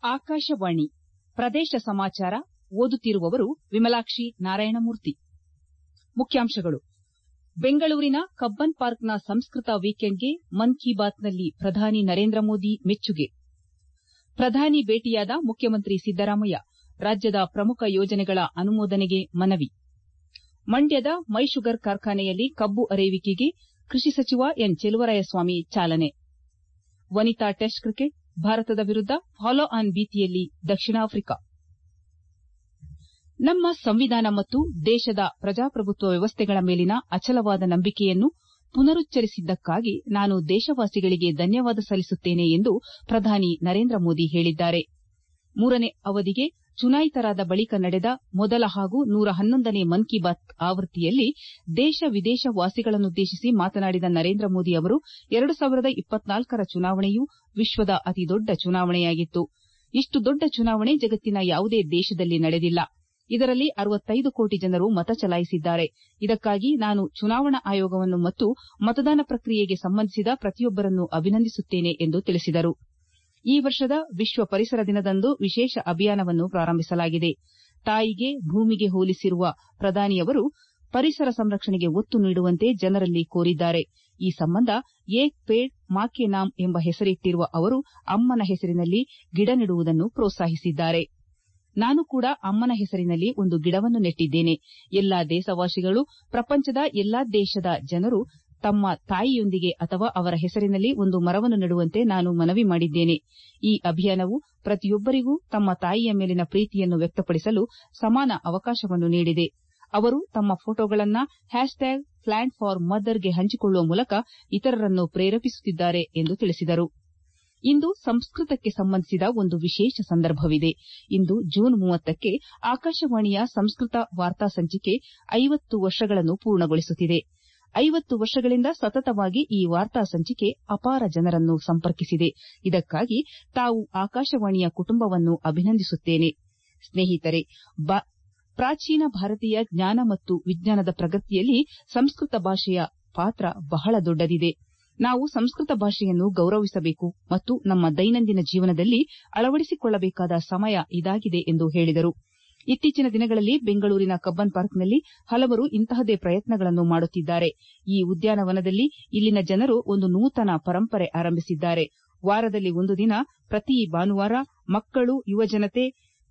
ಆಕಾಶವಾಣಿ ಪ್ರದೇಶ ಸಮಾಚಾರ ಓದುತ್ತಿರುವವರು ವಿಮಲಾಕ್ಷಿ ನಾರಾಯಣಮೂರ್ತಿ ಮುಖ್ಯಾಂಶಗಳು ಬೆಂಗಳೂರಿನ ಕಬ್ಬನ್ ಪಾರ್ಕ್ನ ಸಂಸ್ಕೃತ ವೀಕೆಂಡ್ಗೆ ಮನ್ ಕಿ ಬಾತ್ನಲ್ಲಿ ಪ್ರಧಾನಿ ನರೇಂದ್ರ ಮೋದಿ ಮೆಚ್ಚುಗೆ ಪ್ರಧಾನಿ ಭೇಟಿಯಾದ ಮುಖ್ಯಮಂತ್ರಿ ಸಿದ್ದರಾಮಯ್ಯ ರಾಜ್ಯದ ಪ್ರಮುಖ ಯೋಜನೆಗಳ ಅನುಮೋದನೆಗೆ ಮನವಿ ಮಂಡ್ಯದ ಮೈ ಶುಗರ್ ಕಾರ್ಖಾನೆಯಲ್ಲಿ ಕಬ್ಬು ಅರೆಯುವಿಕೆಗೆ ಕೃಷಿ ಸಚಿವ ಎನ್ ಚೆಲುವರಾಯಸ್ವಾಮಿ ಚಾಲನೆ ವನಿತಾ ಟೆಸ್ಟ್ ಕ್ರಿಕೆಟ್ ಭಾರತದ ವಿರುದ್ದ ಫಾಲೋ ಆನ್ ಭೀತಿಯಲ್ಲಿ ದಕ್ಷಿಣ ಆಫ್ರಿಕಾ ನಮ್ಮ ಸಂವಿಧಾನ ಮತ್ತು ದೇಶದ ಪ್ರಜಾಪ್ರಭುತ್ವ ವ್ಯವಸ್ಥೆಗಳ ಮೇಲಿನ ಅಚಲವಾದ ನಂಬಿಕೆಯನ್ನು ಪುನರುಚ್ಚರಿಸಿದ್ದಕ್ಕಾಗಿ ನಾನು ದೇಶವಾಸಿಗಳಿಗೆ ಧನ್ಯವಾದ ಸಲ್ಲಿಸುತ್ತೇನೆ ಎಂದು ಪ್ರಧಾನಿ ನರೇಂದ್ರ ಮೋದಿ ಹೇಳಿದ್ದಾರೆ ಮೂರನೇ ಅವಧಿಗೆ ಚುನಾಯಿತರಾದ ಬಳಿಕ ನಡೆದ ಮೊದಲ ಹಾಗೂ ನೂರ ಹನ್ನೊಂದನೇ ಮನ್ ಕಿ ಬಾತ್ ಆವೃತ್ತಿಯಲ್ಲಿ ದೇಶ ವಿದೇಶ ವಾಸಿಗಳನ್ನುದ್ದೇಶಿಸಿ ಮಾತನಾಡಿದ ನರೇಂದ್ರ ಮೋದಿ ಅವರು ಎರಡು ಸಾವಿರದ ಇಪ್ಪತ್ನಾಲ್ಕರ ಚುನಾವಣೆಯು ವಿಶ್ವದ ಅತಿದೊಡ್ಡ ಚುನಾವಣೆಯಾಗಿತ್ತು ಇಷ್ಟು ದೊಡ್ಡ ಚುನಾವಣೆ ಜಗತ್ತಿನ ಯಾವುದೇ ದೇಶದಲ್ಲಿ ನಡೆದಿಲ್ಲ ಇದರಲ್ಲಿ ಅರವತ್ತೈದು ಕೋಟಿ ಜನರು ಮತ ಚಲಾಯಿಸಿದ್ದಾರೆ ಇದಕ್ಕಾಗಿ ನಾನು ಚುನಾವಣಾ ಆಯೋಗವನ್ನು ಮತ್ತು ಮತದಾನ ಪ್ರಕ್ರಿಯೆಗೆ ಸಂಬಂಧಿಸಿದ ಪ್ರತಿಯೊಬ್ಬರನ್ನು ಅಭಿನಂದಿಸುತ್ತೇನೆ ಎಂದು ತಿಳಿಸಿದರು ಈ ವರ್ಷದ ವಿಶ್ವ ಪರಿಸರ ದಿನದಂದು ವಿಶೇಷ ಅಭಿಯಾನವನ್ನು ಪ್ರಾರಂಭಿಸಲಾಗಿದೆ ತಾಯಿಗೆ ಭೂಮಿಗೆ ಹೋಲಿಸಿರುವ ಪ್ರಧಾನಿಯವರು ಪರಿಸರ ಸಂರಕ್ಷಣೆಗೆ ಒತ್ತು ನೀಡುವಂತೆ ಜನರಲ್ಲಿ ಕೋರಿದ್ದಾರೆ ಈ ಸಂಬಂಧ ಏಕ್ ಪೇಡ್ ಮಾ ಕೆ ನಾಮ್ ಎಂಬ ಹೆಸರಿಟ್ಟಿರುವ ಅವರು ಅಮ್ಮನ ಹೆಸರಿನಲ್ಲಿ ಗಿಡ ನೆಡುವುದನ್ನು ಪ್ರೋತ್ಸಾಹಿಸಿದ್ದಾರೆ ನಾನು ಕೂಡ ಅಮ್ಮನ ಹೆಸರಿನಲ್ಲಿ ಒಂದು ಗಿಡವನ್ನು ನೆಟ್ಟಿದ್ದೇನೆ ಎಲ್ಲಾ ದೇಶವಾಸಿಗಳು ಪ್ರಪಂಚದ ಎಲ್ಲಾ ದೇಶದ ಜನರು ತಮ್ಮ ತಾಯಿಯೊಂದಿಗೆ ಅಥವಾ ಅವರ ಹೆಸರಿನಲ್ಲಿ ಒಂದು ಮರವನ್ನು ನೆಡುವಂತೆ ನಾನು ಮನವಿ ಮಾಡಿದ್ದೇನೆ ಈ ಅಭಿಯಾನವು ಪ್ರತಿಯೊಬ್ಬರಿಗೂ ತಮ್ಮ ತಾಯಿಯ ಮೇಲಿನ ಪ್ರೀತಿಯನ್ನು ವ್ಯಕ್ತಪಡಿಸಲು ಸಮಾನ ಅವಕಾಶವನ್ನು ನೀಡಿದೆ ಅವರು ತಮ್ಮ ಫೋಟೋಗಳನ್ನು ಹ್ಯಾಶ್ಟ್ಯಾಗ್ ಪ್ಲಾಂಟ್ ಫಾರ್ ಮದರ್ಗೆ ಹಂಚಿಕೊಳ್ಳುವ ಮೂಲಕ ಇತರರನ್ನು ಪ್ರೇರೇಪಿಸುತ್ತಿದ್ದಾರೆ ಎಂದು ತಿಳಿಸಿದರು ಇಂದು ಸಂಸ್ಕೃತಕ್ಕೆ ಸಂಬಂಧಿಸಿದ ಒಂದು ವಿಶೇಷ ಸಂದರ್ಭವಿದೆ ಇಂದು ಜೂನ್ ಮೂವತ್ತಕ್ಕೆ ಆಕಾಶವಾಣಿಯ ಸಂಸ್ಕೃತ ವಾರ್ತಾ ಸಂಚಿಕೆ ಐವತ್ತು ವರ್ಷಗಳನ್ನು ಪೂರ್ಣಗೊಳಿಸುತ್ತಿದೆ ಐವತ್ತು ವರ್ಷಗಳಿಂದ ಸತತವಾಗಿ ಈ ವಾರ್ತಾ ಸಂಚಿಕೆ ಅಪಾರ ಜನರನ್ನು ಸಂಪರ್ಕಿಸಿದೆ ಇದಕ್ಕಾಗಿ ತಾವು ಆಕಾಶವಾಣಿಯ ಕುಟುಂಬವನ್ನು ಅಭಿನಂದಿಸುತ್ತೇನೆ ಸ್ನೇಹಿತರೆ ಪ್ರಾಚೀನ ಭಾರತೀಯ ಜ್ಞಾನ ಮತ್ತು ವಿಜ್ಞಾನದ ಪ್ರಗತಿಯಲ್ಲಿ ಸಂಸ್ಕೃತ ಭಾಷೆಯ ಪಾತ್ರ ಬಹಳ ದೊಡ್ಡದಿದೆ ನಾವು ಸಂಸ್ಕೃತ ಭಾಷೆಯನ್ನು ಗೌರವಿಸಬೇಕು ಮತ್ತು ನಮ್ಮ ದೈನಂದಿನ ಜೀವನದಲ್ಲಿ ಅಳವಡಿಸಿಕೊಳ್ಳಬೇಕಾದ ಸಮಯ ಇದಾಗಿದೆ ಎಂದು ಹೇಳಿದರು ಇತ್ತೀಚಿನ ದಿನಗಳಲ್ಲಿ ಬೆಂಗಳೂರಿನ ಕಬ್ಬನ್ ಪಾರ್ಕ್ನಲ್ಲಿ ಹಲವರು ಇಂತಹದೇ ಪ್ರಯತ್ನಗಳನ್ನು ಮಾಡುತ್ತಿದ್ದಾರೆ ಈ ಉದ್ಯಾನವನದಲ್ಲಿ ಇಲ್ಲಿನ ಜನರು ಒಂದು ನೂತನ ಪರಂಪರೆ ಆರಂಭಿಸಿದ್ದಾರೆ ವಾರದಲ್ಲಿ ಒಂದು ದಿನ ಪ್ರತಿ ಭಾನುವಾರ ಮಕ್ಕಳು ಯುವಜನತೆ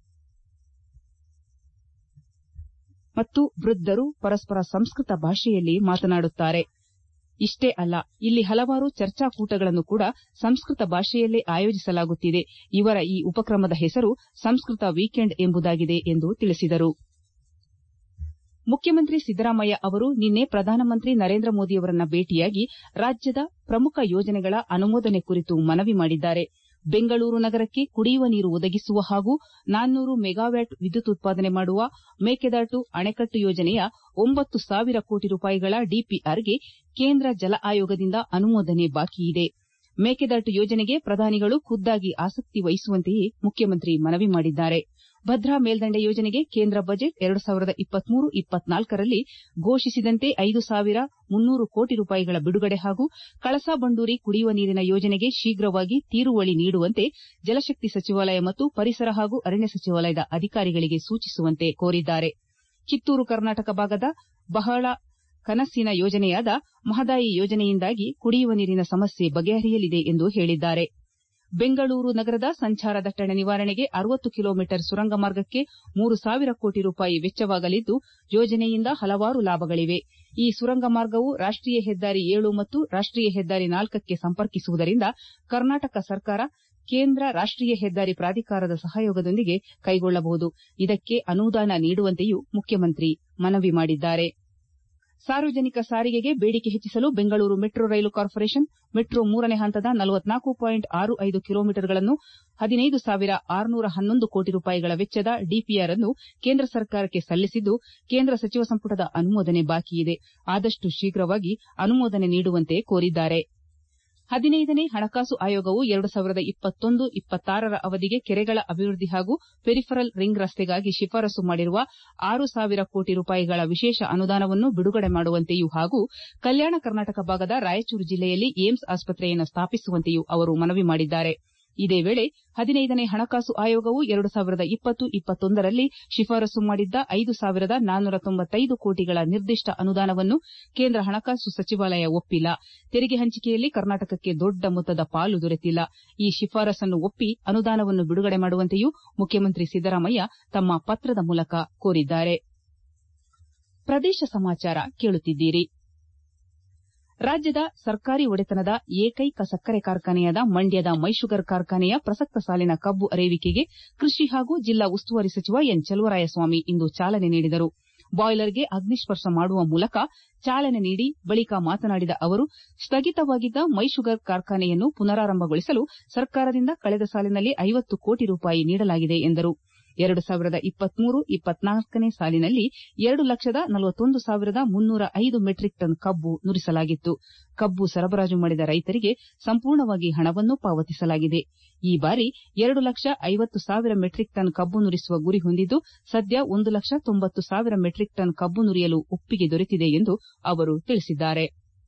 ಮತ್ತು ವೃದ್ಧರು ಪರಸ್ಪರ ಸಂಸ್ಕೃತ ಭಾಷೆಯಲ್ಲಿ ಮಾತನಾಡುತ್ತಾರೆ ಇಷ್ಟೇ ಅಲ್ಲ ಇಲ್ಲಿ ಹಲವಾರು ಚರ್ಚಾಕೂಟಗಳನ್ನು ಕೂಡ ಸಂಸ್ಕೃತ ಭಾಷೆಯಲ್ಲೇ ಆಯೋಜಿಸಲಾಗುತ್ತಿದೆ ಇವರ ಈ ಉಪಕ್ರಮದ ಹೆಸರು ಸಂಸ್ಕೃತ ವೀಕೆಂಡ್ ಎಂಬುದಾಗಿದೆ ಎಂದು ತಿಳಿಸಿದರು ಮುಖ್ಯಮಂತ್ರಿ ಸಿದ್ದರಾಮಯ್ಯ ಅವರು ನಿನ್ನೆ ಪ್ರಧಾನಮಂತ್ರಿ ನರೇಂದ್ರ ಮೋದಿಯವರನ್ನ ಭೇಟಿಯಾಗಿ ರಾಜ್ಯದ ಪ್ರಮುಖ ಯೋಜನೆಗಳ ಅನುಮೋದನೆ ಕುರಿತು ಮನವಿ ಮಾಡಿದ್ದಾರೆ ಬೆಂಗಳೂರು ನಗರಕ್ಕೆ ಕುಡಿಯುವ ನೀರು ಒದಗಿಸುವ ಹಾಗೂ ನಾನ್ನೂರು ಮೆಗಾವ್ಯಾಟ್ ವಿದ್ಯುತ್ ಉತ್ಪಾದನೆ ಮಾಡುವ ಮೇಕೆದಾಟು ಅಣೆಕಟ್ಟು ಯೋಜನೆಯ ಒಂಬತ್ತು ಸಾವಿರ ಕೋಟಿ ರೂಪಾಯಿಗಳ ಡಿಪಿಆರ್ಗೆ ಕೇಂದ್ರ ಜಲ ಆಯೋಗದಿಂದ ಅನುಮೋದನೆ ಬಾಕಿಯಿದೆ ಮೇಕೆದಾಟು ಯೋಜನೆಗೆ ಪ್ರಧಾನಿಗಳು ಖುದ್ದಾಗಿ ಆಸಕ್ತಿ ವಹಿಸುವಂತೆಯೇ ಮುಖ್ಯಮಂತ್ರಿ ಮನವಿ ಮಾಡಿದ್ದಾರೆ ಭದ್ರಾ ಮೇಲ್ದಂಡೆ ಯೋಜನೆಗೆ ಕೇಂದ್ರ ಬಜೆಟ್ ಎರಡು ಸಾವಿರದ ಇಪ್ಪತ್ಮೂರು ಇಪ್ಪತ್ನಾಲ್ಕರಲ್ಲಿ ಘೋಷಿಸಿದಂತೆ ಐದು ಸಾವಿರ ಮುನ್ನೂರು ಕೋಟಿ ರೂಪಾಯಿಗಳ ಬಿಡುಗಡೆ ಹಾಗೂ ಕಳಸಾ ಬಂಡೂರಿ ಕುಡಿಯುವ ನೀರಿನ ಯೋಜನೆಗೆ ಶೀಘ್ರವಾಗಿ ತೀರುವಳಿ ನೀಡುವಂತೆ ಜಲಶಕ್ತಿ ಸಚಿವಾಲಯ ಮತ್ತು ಪರಿಸರ ಹಾಗೂ ಅರಣ್ಯ ಸಚಿವಾಲಯದ ಅಧಿಕಾರಿಗಳಿಗೆ ಸೂಚಿಸುವಂತೆ ಕೋರಿದ್ದಾರೆ ಕಿತ್ತೂರು ಕರ್ನಾಟಕ ಭಾಗದ ಬಹಳ ಕನಸಿನ ಯೋಜನೆಯಾದ ಮಹದಾಯಿ ಯೋಜನೆಯಿಂದಾಗಿ ಕುಡಿಯುವ ನೀರಿನ ಸಮಸ್ಯೆ ಬಗೆಹರಿಯಲಿದೆ ಎಂದು ಹೇಳಿದ್ದಾರೆ ಬೆಂಗಳೂರು ನಗರದ ಸಂಚಾರ ದಟ್ಟಣೆ ನಿವಾರಣೆಗೆ ಅರವತ್ತು ಕಿಲೋಮೀಟರ್ ಸುರಂಗ ಮಾರ್ಗಕ್ಕೆ ಮೂರು ಸಾವಿರ ಕೋಟಿ ರೂಪಾಯಿ ವೆಚ್ಚವಾಗಲಿದ್ದು ಯೋಜನೆಯಿಂದ ಹಲವಾರು ಲಾಭಗಳಿವೆ ಈ ಸುರಂಗ ಮಾರ್ಗವು ರಾಷ್ಟೀಯ ಹೆದ್ದಾರಿ ಏಳು ಮತ್ತು ರಾಷ್ಟೀಯ ಹೆದ್ದಾರಿ ನಾಲ್ಕಕ್ಕೆ ಸಂಪರ್ಕಿಸುವುದರಿಂದ ಕರ್ನಾಟಕ ಸರ್ಕಾರ ಕೇಂದ್ರ ರಾಷ್ಟೀಯ ಹೆದ್ದಾರಿ ಪ್ರಾಧಿಕಾರದ ಸಹಯೋಗದೊಂದಿಗೆ ಕೈಗೊಳ್ಳಬಹುದು ಇದಕ್ಕೆ ಅನುದಾನ ನೀಡುವಂತೆಯೂ ಮುಖ್ಯಮಂತ್ರಿ ಮನವಿ ಮಾಡಿದ್ದಾರೆ ಸಾರ್ವಜನಿಕ ಸಾರಿಗೆಗೆ ಬೇಡಿಕೆ ಹೆಚ್ಚಿಸಲು ಬೆಂಗಳೂರು ಮೆಟ್ರೋ ರೈಲು ಕಾರ್ಪೊರೇಷನ್ ಮೆಟ್ರೋ ಮೂರನೇ ಹಂತದ ನಲವತ್ನಾಲ್ಕು ಪಾಯಿಂಟ್ ಆರು ಐದು ಕಿಲೋಮೀಟರ್ಗಳನ್ನು ಹದಿನೈದು ಸಾವಿರ ಆರುನೂರ ಹನ್ನೊಂದು ಕೋಟಿ ರೂಪಾಯಿಗಳ ವೆಚ್ಚದ ಡಿಪಿಆರ್ ಅನ್ನು ಕೇಂದ್ರ ಸರ್ಕಾರಕ್ಕೆ ಸಲ್ಲಿಸಿದ್ದು ಕೇಂದ್ರ ಸಚಿವ ಸಂಪುಟದ ಅನುಮೋದನೆ ಬಾಕಿಯಿದೆ ಆದಷ್ಟು ಶೀಘ್ರವಾಗಿ ಅನುಮೋದನೆ ನೀಡುವಂತೆ ಕೋರಿದ್ದಾರೆ ಹದಿನೈದನೇ ಹಣಕಾಸು ಆಯೋಗವು ಎರಡು ಸಾವಿರದ ಇಪ್ಪತ್ತೊಂದು ಇಪ್ಪತ್ತಾರರ ಅವಧಿಗೆ ಕೆರೆಗಳ ಅಭಿವೃದ್ಧಿ ಹಾಗೂ ಪೆರಿಫೆರಲ್ ರಿಂಗ್ ರಸ್ತೆಗಾಗಿ ಶಿಫಾರಸು ಮಾಡಿರುವ ಆರು ಸಾವಿರ ಕೋಟಿ ರೂಪಾಯಿಗಳ ವಿಶೇಷ ಅನುದಾನವನ್ನು ಬಿಡುಗಡೆ ಮಾಡುವಂತೆಯೂ ಹಾಗೂ ಕಲ್ಯಾಣ ಕರ್ನಾಟಕ ಭಾಗದ ರಾಯಚೂರು ಜಿಲ್ಲೆಯಲ್ಲಿ ಏಮ್ಸ್ ಆಸ್ಪತ್ರೆಯನ್ನು ಸ್ಥಾಪಿಸುವಂತೆಯೂ ಅವರು ಮನವಿ ಮಾಡಿದ್ದಾರೆ ಇದೇ ವೇಳೆ ಹದಿನೈದನೇ ಹಣಕಾಸು ಆಯೋಗವು ಎರಡು ಸಾವಿರದ ಇಪ್ಪತ್ತು ಇಪ್ಪತ್ತೊಂದರಲ್ಲಿ ಶಿಫಾರಸು ಮಾಡಿದ್ದ ಐದು ಸಾವಿರದ ನಾನ್ನೂರ ತೊಂಬತ್ತೈದು ಕೋಟಿಗಳ ನಿರ್ದಿಷ್ಟ ಅನುದಾನವನ್ನು ಕೇಂದ್ರ ಹಣಕಾಸು ಸಚಿವಾಲಯ ಒಪ್ಪಿಲ್ಲ ತೆರಿಗೆ ಹಂಚಿಕೆಯಲ್ಲಿ ಕರ್ನಾಟಕಕ್ಕೆ ದೊಡ್ಡ ಮೊತ್ತದ ಪಾಲು ದೊರೆತಿಲ್ಲ ಈ ಶಿಫಾರಸನ್ನು ಒಪ್ಪಿ ಅನುದಾನವನ್ನು ಬಿಡುಗಡೆ ಮಾಡುವಂತೆಯೂ ಮುಖ್ಯಮಂತ್ರಿ ಸಿದ್ದರಾಮಯ್ಯ ತಮ್ಮ ಪತ್ರದ ಮೂಲಕ ಕೋರಿದ್ದಾರೆ ಪ್ರದೇಶ ಸಮಾಚಾರ ಕೇಳುತ್ತಿದ್ದೀರಿ ರಾಜ್ಯದ ಸರ್ಕಾರಿ ಒಡೆತನದ ಏಕೈಕ ಸಕ್ಕರೆ ಕಾರ್ಖಾನೆಯಾದ ಮಂಡ್ಯದ ಮೈಶುಗರ್ ಕಾರ್ಖಾನೆಯ ಪ್ರಸಕ್ತ ಸಾಲಿನ ಕಬ್ಬು ಅರೆಯುವಿಕೆಗೆ ಕೃಷಿ ಹಾಗೂ ಜಿಲ್ಲಾ ಉಸ್ತುವಾರಿ ಸಚಿವ ಎನ್ ಚಲುವರಾಯಸ್ವಾಮಿ ಇಂದು ಚಾಲನೆ ನೀಡಿದರು ಬಾಯ್ಲರ್ಗೆ ಅಗ್ನಿಸ್ಪರ್ಶ ಮಾಡುವ ಮೂಲಕ ಚಾಲನೆ ನೀಡಿ ಬಳಿಕ ಮಾತನಾಡಿದ ಅವರು ಸ್ಥಗಿತವಾಗಿದ್ದ ಮೈಶುಗರ್ ಕಾರ್ಖಾನೆಯನ್ನು ಪುನರಾರಂಭಗೊಳಿಸಲು ಸರ್ಕಾರದಿಂದ ಕಳೆದ ಸಾಲಿನಲ್ಲಿ ಐವತ್ತು ಕೋಟಿ ರೂಪಾಯಿ ನೀಡಲಾಗಿದೆ ಎಂದರು ಎರಡು ಸಾವಿರದ ಇಪ್ಪತ್ಮೂರು ಇಪ್ಪತ್ನಾಲ್ಕನೇ ಸಾಲಿನಲ್ಲಿ ಎರಡು ಲಕ್ಷದ ನಲವತ್ತೊಂದು ಸಾವಿರದ ಮುನ್ನೂರ ಐದು ಮೆಟ್ರಿಕ್ ಟನ್ ಕಬ್ಬು ನುರಿಸಲಾಗಿತ್ತು ಕಬ್ಬು ಸರಬರಾಜು ಮಾಡಿದ ರೈತರಿಗೆ ಸಂಪೂರ್ಣವಾಗಿ ಹಣವನ್ನು ಪಾವತಿಸಲಾಗಿದೆ ಈ ಬಾರಿ ಎರಡು ಲಕ್ಷ ಐವತ್ತು ಸಾವಿರ ಮೆಟ್ರಿಕ್ ಟನ್ ಕಬ್ಬು ನುರಿಸುವ ಗುರಿ ಹೊಂದಿದ್ದು ಸದ್ಯ ಒಂದು ಲಕ್ಷ ತೊಂಬತ್ತು ಸಾವಿರ ಮೆಟ್ರಿಕ್ ಟನ್ ಕಬ್ಬು ನುರಿಯಲು ಒಪ್ಪಿಗೆ ದೊರೆತಿದೆ ಎಂದು ಅವರು ತಿಳಿಸಿದ್ದಾರೆ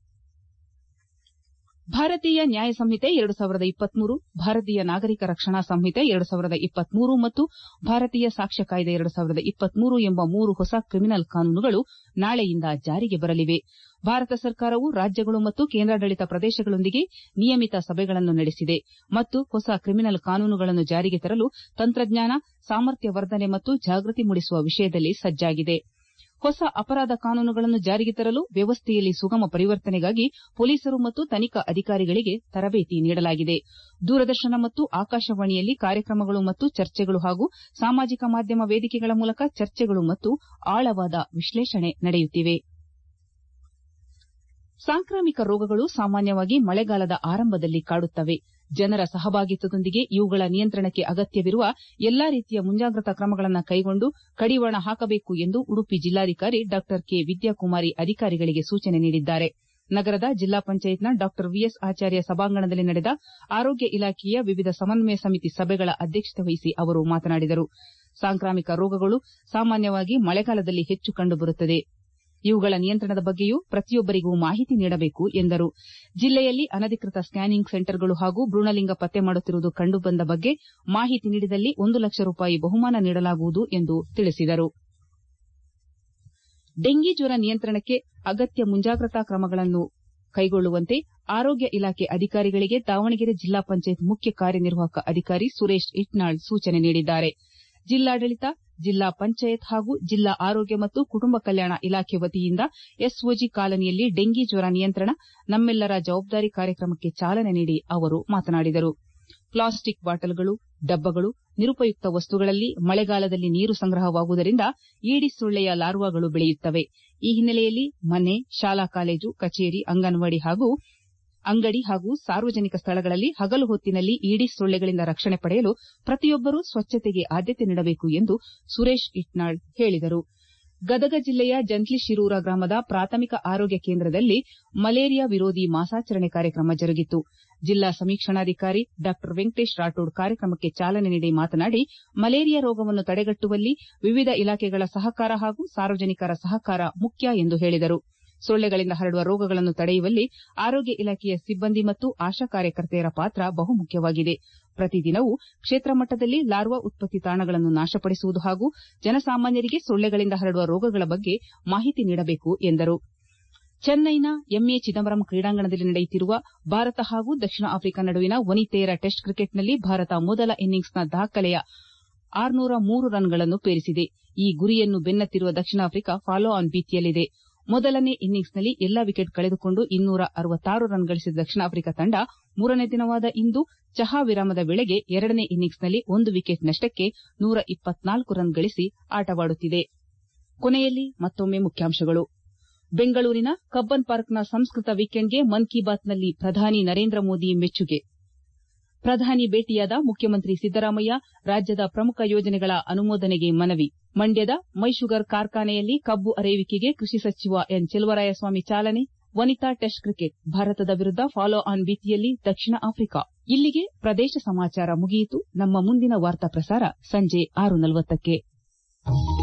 ಭಾರತೀಯ ನ್ಯಾಯ ಸಂಹಿತೆ ಎರಡು ಸಾವಿರದ ಇಪ್ಪತ್ಮೂರು ಭಾರತೀಯ ನಾಗರಿಕ ರಕ್ಷಣಾ ಸಂಹಿತೆ ಎರಡು ಸಾವಿರದ ಇಪ್ಪತ್ಮೂರು ಮತ್ತು ಭಾರತೀಯ ಸಾಕ್ಷ್ಯ ಕಾಯ್ದೆ ಎರಡು ಸಾವಿರದ ಇಪ್ಪತ್ಮೂರು ಎಂಬ ಮೂರು ಹೊಸ ಕ್ರಿಮಿನಲ್ ಕಾನೂನುಗಳು ನಾಳೆಯಿಂದ ಜಾರಿಗೆ ಬರಲಿವೆ ಭಾರತ ಸರ್ಕಾರವು ರಾಜ್ಯಗಳು ಮತ್ತು ಕೇಂದ್ರಾಡಳಿತ ಪ್ರದೇಶಗಳೊಂದಿಗೆ ನಿಯಮಿತ ಸಭೆಗಳನ್ನು ನಡೆಸಿದೆ ಮತ್ತು ಹೊಸ ಕ್ರಿಮಿನಲ್ ಕಾನೂನುಗಳನ್ನು ಜಾರಿಗೆ ತರಲು ತಂತ್ರಜ್ಞಾನ ಸಾಮರ್ಥ್ಯ ವರ್ಧನೆ ಮತ್ತು ಜಾಗೃತಿ ಮೂಡಿಸುವ ವಿಷಯದಲ್ಲಿ ಸಜ್ಜಾಗಿದೆ ಹೊಸ ಅಪರಾಧ ಕಾನೂನುಗಳನ್ನು ಜಾರಿಗೆ ತರಲು ವ್ಯವಸ್ಥೆಯಲ್ಲಿ ಸುಗಮ ಪರಿವರ್ತನೆಗಾಗಿ ಪೊಲೀಸರು ಮತ್ತು ತನಿಖಾ ಅಧಿಕಾರಿಗಳಿಗೆ ತರಬೇತಿ ನೀಡಲಾಗಿದೆ ದೂರದರ್ಶನ ಮತ್ತು ಆಕಾಶವಾಣಿಯಲ್ಲಿ ಕಾರ್ಯಕ್ರಮಗಳು ಮತ್ತು ಚರ್ಚೆಗಳು ಹಾಗೂ ಸಾಮಾಜಿಕ ಮಾಧ್ಯಮ ವೇದಿಕೆಗಳ ಮೂಲಕ ಚರ್ಚೆಗಳು ಮತ್ತು ಆಳವಾದ ವಿಶ್ಲೇಷಣೆ ನಡೆಯುತ್ತಿವೆ ಸಾಂಕ್ರಾಮಿಕ ರೋಗಗಳು ಸಾಮಾನ್ಯವಾಗಿ ಮಳೆಗಾಲದ ಆರಂಭದಲ್ಲಿ ಕಾಡುತ್ತವೆ ಜನರ ಸಹಭಾಗಿತ್ವದೊಂದಿಗೆ ಇವುಗಳ ನಿಯಂತ್ರಣಕ್ಕೆ ಅಗತ್ಯವಿರುವ ಎಲ್ಲಾ ರೀತಿಯ ಮುಂಜಾಗ್ರತಾ ಕ್ರಮಗಳನ್ನು ಕೈಗೊಂಡು ಕಡಿವಾಣ ಹಾಕಬೇಕು ಎಂದು ಉಡುಪಿ ಜಿಲ್ಲಾಧಿಕಾರಿ ಡಾ ಕೆ ವಿದ್ಯಾಕುಮಾರಿ ಅಧಿಕಾರಿಗಳಿಗೆ ಸೂಚನೆ ನೀಡಿದ್ದಾರೆ ನಗರದ ಜಿಲ್ಲಾ ಪಂಚಾಯತ್ನ ಡಾ ವಿಎಸ್ ಆಚಾರ್ಯ ಸಭಾಂಗಣದಲ್ಲಿ ನಡೆದ ಆರೋಗ್ಯ ಇಲಾಖೆಯ ವಿವಿಧ ಸಮನ್ವಯ ಸಮಿತಿ ಸಭೆಗಳ ಅಧ್ಯಕ್ಷತೆ ವಹಿಸಿ ಅವರು ಮಾತನಾಡಿದರು ಸಾಂಕ್ರಾಮಿಕ ರೋಗಗಳು ಸಾಮಾನ್ಯವಾಗಿ ಮಳೆಗಾಲದಲ್ಲಿ ಹೆಚ್ಚು ಕಂಡುಬರುತ್ತದೆ ಇವುಗಳ ನಿಯಂತ್ರಣದ ಬಗ್ಗೆಯೂ ಪ್ರತಿಯೊಬ್ಬರಿಗೂ ಮಾಹಿತಿ ನೀಡಬೇಕು ಎಂದರು ಜಿಲ್ಲೆಯಲ್ಲಿ ಅನಧಿಕೃತ ಸ್ಕ್ಯಾನಿಂಗ್ ಸೆಂಟರ್ಗಳು ಹಾಗೂ ಭ್ರೂಣಲಿಂಗ ಪತ್ತೆ ಮಾಡುತ್ತಿರುವುದು ಕಂಡುಬಂದ ಬಗ್ಗೆ ಮಾಹಿತಿ ನೀಡಿದಲ್ಲಿ ಒಂದು ಲಕ್ಷ ರೂಪಾಯಿ ಬಹುಮಾನ ನೀಡಲಾಗುವುದು ಎಂದು ತಿಳಿಸಿದರು ಡೆಂಗಿ ಜ್ವರ ನಿಯಂತ್ರಣಕ್ಕೆ ಅಗತ್ಯ ಮುಂಜಾಗ್ರತಾ ಕ್ರಮಗಳನ್ನು ಕೈಗೊಳ್ಳುವಂತೆ ಆರೋಗ್ಯ ಇಲಾಖೆ ಅಧಿಕಾರಿಗಳಿಗೆ ದಾವಣಗೆರೆ ಜಿಲ್ಲಾ ಪಂಚಾಯತ್ ಮುಖ್ಯ ಕಾರ್ಯನಿರ್ವಾಹಕ ಅಧಿಕಾರಿ ಸುರೇಶ್ ಇಟ್ನಾಳ್ ಸೂಚನೆ ನೀಡಿದ್ದಾರೆ ಜಿಲ್ಲಾಡಳಿತ ಜಿಲ್ಲಾ ಪಂಚಾಯತ್ ಹಾಗೂ ಜಿಲ್ಲಾ ಆರೋಗ್ಯ ಮತ್ತು ಕುಟುಂಬ ಕಲ್ಯಾಣ ಇಲಾಖೆ ವತಿಯಿಂದ ಎಸ್ಒಜಿ ಕಾಲನಿಯಲ್ಲಿ ಡೆಂಗಿ ಜ್ವರ ನಿಯಂತ್ರಣ ನಮ್ಮೆಲ್ಲರ ಜವಾಬ್ದಾರಿ ಕಾರ್ಯಕ್ರಮಕ್ಕೆ ಚಾಲನೆ ನೀಡಿ ಅವರು ಮಾತನಾಡಿದರು ಪ್ಲಾಸ್ಟಿಕ್ ಬಾಟಲ್ಗಳು ಡಬ್ಬಗಳು ನಿರುಪಯುಕ್ತ ವಸ್ತುಗಳಲ್ಲಿ ಮಳೆಗಾಲದಲ್ಲಿ ನೀರು ಸಂಗ್ರಹವಾಗುವುದರಿಂದ ಈಡಿಸ್ ಸೊಳ್ಳೆಯ ಲಾರ್ವಾಗಳು ಬೆಳೆಯುತ್ತವೆ ಈ ಹಿನ್ನೆಲೆಯಲ್ಲಿ ಮನೆ ಶಾಲಾ ಕಾಲೇಜು ಕಚೇರಿ ಅಂಗನವಾಡಿ ಹಾಗೂ ಅಂಗಡಿ ಹಾಗೂ ಸಾರ್ವಜನಿಕ ಸ್ಥಳಗಳಲ್ಲಿ ಹಗಲು ಹೊತ್ತಿನಲ್ಲಿ ಈಡಿಸ್ ಸೊಳ್ಳೆಗಳಿಂದ ರಕ್ಷಣೆ ಪಡೆಯಲು ಪ್ರತಿಯೊಬ್ಬರೂ ಸ್ವಚ್ಛತೆಗೆ ಆದ್ಯತೆ ನೀಡಬೇಕು ಎಂದು ಸುರೇಶ್ ಇಟ್ನಾಳ್ ಹೇಳಿದರು ಗದಗ ಜಿಲ್ಲೆಯ ಜಂತ್ಲಿ ಶಿರೂರ ಗ್ರಾಮದ ಪ್ರಾಥಮಿಕ ಆರೋಗ್ಯ ಕೇಂದ್ರದಲ್ಲಿ ಮಲೇರಿಯಾ ವಿರೋಧಿ ಮಾಸಾಚರಣೆ ಕಾರ್ಯಕ್ರಮ ಜರುಗಿತು ಜಿಲ್ಲಾ ಸಮೀಕ್ಷಣಾಧಿಕಾರಿ ಡಾ ವೆಂಕಟೇಶ್ ರಾಠೋಡ್ ಕಾರ್ಯಕ್ರಮಕ್ಕೆ ಚಾಲನೆ ನೀಡಿ ಮಾತನಾಡಿ ಮಲೇರಿಯಾ ರೋಗವನ್ನು ತಡೆಗಟ್ಟುವಲ್ಲಿ ವಿವಿಧ ಇಲಾಖೆಗಳ ಸಹಕಾರ ಹಾಗೂ ಸಾರ್ವಜನಿಕರ ಸಹಕಾರ ಮುಖ್ಯ ಎಂದು ಹೇಳಿದರು ಸೊಳ್ಳೆಗಳಿಂದ ಹರಡುವ ರೋಗಗಳನ್ನು ತಡೆಯುವಲ್ಲಿ ಆರೋಗ್ಯ ಇಲಾಖೆಯ ಸಿಬ್ಬಂದಿ ಮತ್ತು ಆಶಾ ಕಾರ್ಯಕರ್ತೆಯರ ಪಾತ್ರ ಬಹುಮುಖ್ಯವಾಗಿದೆ ಪ್ರತಿದಿನವೂ ಕ್ಷೇತ್ರ ಮಟ್ಟದಲ್ಲಿ ಲಾರ್ವಾ ಉತ್ಪತ್ತಿ ತಾಣಗಳನ್ನು ನಾಶಪಡಿಸುವುದು ಹಾಗೂ ಜನಸಾಮಾನ್ಯರಿಗೆ ಸೊಳ್ಳೆಗಳಿಂದ ಹರಡುವ ರೋಗಗಳ ಬಗ್ಗೆ ಮಾಹಿತಿ ನೀಡಬೇಕು ಎಂದರು ಚೆನ್ನೈನ ಎಂಎ ಚಿದಂಬರಂ ಕ್ರೀಡಾಂಗಣದಲ್ಲಿ ನಡೆಯುತ್ತಿರುವ ಭಾರತ ಹಾಗೂ ದಕ್ಷಿಣ ಆಫ್ರಿಕಾ ನಡುವಿನ ವನಿತೆಯರ ಟೆಸ್ಟ್ ಕ್ರಿಕೆಟ್ನಲ್ಲಿ ಭಾರತ ಮೊದಲ ಇನ್ನಿಂಗ್ಸ್ನ ದಾಖಲೆಯ ಆರುನೂರ ಮೂರು ರನ್ಗಳನ್ನು ಪೇರಿಸಿದೆ ಈ ಗುರಿಯನ್ನು ಬೆನ್ನತ್ತಿರುವ ದಕ್ಷಿಣ ಆಫ್ರಿಕಾ ಫಾಲೋ ಆನ್ ಭೀತಿಯಲ್ಲಿದೆ ಮೊದಲನೇ ಇನ್ನಿಂಗ್ಸ್ನಲ್ಲಿ ಎಲ್ಲಾ ವಿಕೆಟ್ ಕಳೆದುಕೊಂಡು ಇನ್ನೂರ ಅರವತ್ತಾರು ರನ್ ಗಳಿಸಿದ ದಕ್ಷಿಣ ಆಫ್ರಿಕಾ ತಂಡ ಮೂರನೇ ದಿನವಾದ ಇಂದು ಚಹಾ ವಿರಾಮದ ವೇಳೆಗೆ ಎರಡನೇ ಇನ್ನಿಂಗ್ಸ್ನಲ್ಲಿ ಒಂದು ವಿಕೆಟ್ ನಷ್ಟಕ್ಕೆ ನೂರ ಇಪ್ಪತ್ನಾಲ್ಕು ರನ್ ಗಳಿಸಿ ಆಟವಾಡುತ್ತಿದೆ ಕೊನೆಯಲ್ಲಿ ಮತ್ತೊಮ್ಮೆ ಮುಖ್ಯಾಂಶಗಳು ಬೆಂಗಳೂರಿನ ಕಬ್ಬನ್ ಪಾರ್ಕ್ನ ಸಂಸ್ಕೃತ ವೀಕೆಂಡ್ಗೆ ಮನ್ ಕಿ ಬಾತ್ನಲ್ಲಿ ಪ್ರಧಾನಿ ನರೇಂದ್ರ ಮೋದಿ ಮೆಚ್ಚುಗೆ ಪ್ರಧಾನಿ ಭೇಟಿಯಾದ ಮುಖ್ಯಮಂತ್ರಿ ಸಿದ್ದರಾಮಯ್ಯ ರಾಜ್ಯದ ಪ್ರಮುಖ ಯೋಜನೆಗಳ ಅನುಮೋದನೆಗೆ ಮನವಿ ಮಂಡ್ಯದ ಮೈಶುಗರ್ ಕಾರ್ಖಾನೆಯಲ್ಲಿ ಕಬ್ಬು ಅರೆಯುವಿಕೆಗೆ ಕೃಷಿ ಸಚಿವ ಎನ್ ಚೆಲುವರಾಯಸ್ವಾಮಿ ಚಾಲನೆ ವನಿತಾ ಟೆಸ್ಟ್ ಕ್ರಿಕೆಟ್ ಭಾರತದ ವಿರುದ್ಧ ಫಾಲೋ ಆನ್ ಭೀತಿಯಲ್ಲಿ ದಕ್ಷಿಣ ಆಫ್ರಿಕಾ ಇಲ್ಲಿಗೆ ಪ್ರದೇಶ ಸಮಾಚಾರ ಮುಗಿಯಿತು ನಮ್ಮ ಮುಂದಿನ ವಾರ್ತಾ ಪ್ರಸಾರ ಸಂಜೆ ಆರು ನಲವತ್ತಕ್ಕೆ